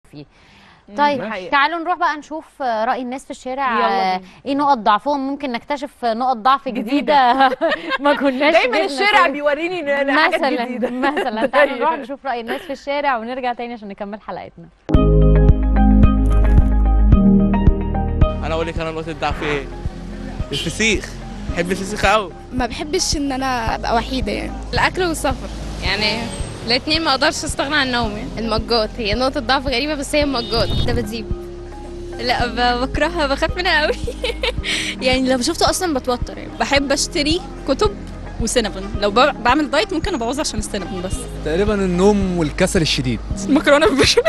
فيه طيب ماشي. تعالوا نروح بقى نشوف آه، رأي الناس في الشارع يلا آه، بينا. ايه نقط ضعفهم ممكن نكتشف نقط ضعف جديدة. جديدة ما كناش دايما جبنا الشارع سيرة. بيوريني إن أنا حاجات مثلا جديده مثلا تعالوا أيوة. نروح نشوف رأي الناس في الشارع ونرجع تاني عشان نكمل حلقتنا انا اقول لك انا نقطه ضعفي ايه الفسيخ بحب الفسيخ قوي ما بحبش ان انا ابقى وحيده يعني الاكل والسفر يعني الاثنين ما اقدرش استغنى عن نومي المجات هي نقطه ضعف غريبه بس هي مجات ده بتزيب لا ب- بكرهها بخاف منها قوي يعني لو شفته اصلا بتوتر يعني بحب اشتري كتب وسينابون لو ب- بعمل دايت ممكن ابوظ عشان السينابون بس تقريبا النوم والكسل الشديد مكرونه بالبشاميل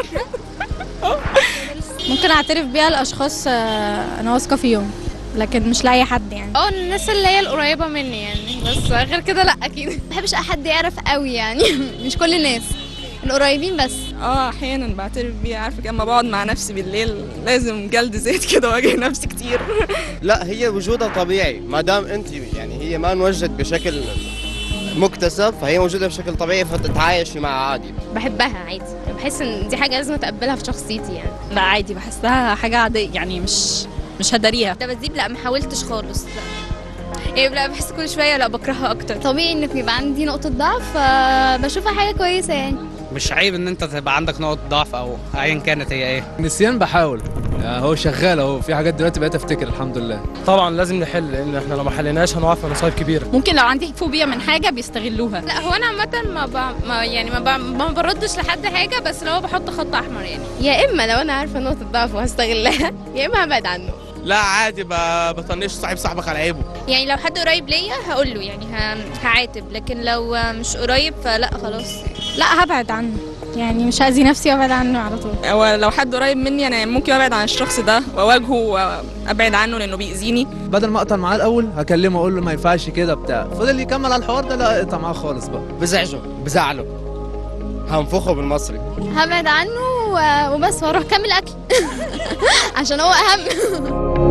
ممكن اعترف بيها لاشخاص آه، انا واثقه فيهم لكن مش لاي حد يعني اه الناس اللي هي القريبه مني يعني بس غير كده لا اكيد ما بحبش حد يعرف قوي يعني مش كل الناس القريبين بس اه احيانا بعترف بيها عارفه كده اما بقعد مع نفسي بالليل لازم جلد زيت كده واجه نفسي كتير لا هي وجودها طبيعي ما دام انت يعني هي ما انوجدت بشكل مكتسب فهي موجوده بشكل طبيعي فتتعايشي معها عادي بحبها عادي بحس ان دي حاجه لازم اتقبلها في شخصيتي يعني لا عادي بحسها حاجه عاديه يعني مش مش هداريها ده بتزيب لا ما حاولتش خالص لا يعني لا بحس كل شويه لا بكرهها اكتر طبيعي ان يبقى عندي نقطه ضعف فبشوفها حاجه كويسه يعني مش عيب ان انت تبقى عندك نقط ضعف او ايا كانت هي ايه نسيان بحاول يعني هو شغال اهو في حاجات دلوقتي بقيت افتكر الحمد لله طبعا لازم نحل لان احنا لو ما حليناش هنقع في مصايب كبيره ممكن لو عندي فوبيا من حاجه بيستغلوها لا هو انا عامه ما, ب... ما يعني ما, ب... ما بردش لحد حاجه بس لو بحط خط احمر يعني يا اما لو انا عارفه نقطه ضعف وهستغلها يا اما هبعد عنه لا عادي ب- بطنش صاحب صاحبك على عيبه يعني لو حد قريب ليا هقول له يعني ه... هعاتب لكن لو مش قريب فلا خلاص لا هبعد عنه يعني مش هاذي نفسي وابعد عنه على طول هو لو حد قريب مني انا ممكن ابعد عن الشخص ده واواجهه وابعد عنه لانه بيأذيني بدل ما اقطع معاه الاول هكلمه اقول له ما ينفعش كده بتاع فضل يكمل على الحوار ده لا اقطع معاه خالص بقى بزعجه بزعله هنفخه بالمصري هبعد عنه و- وبس واروح اكمل اكل عشان هو اهم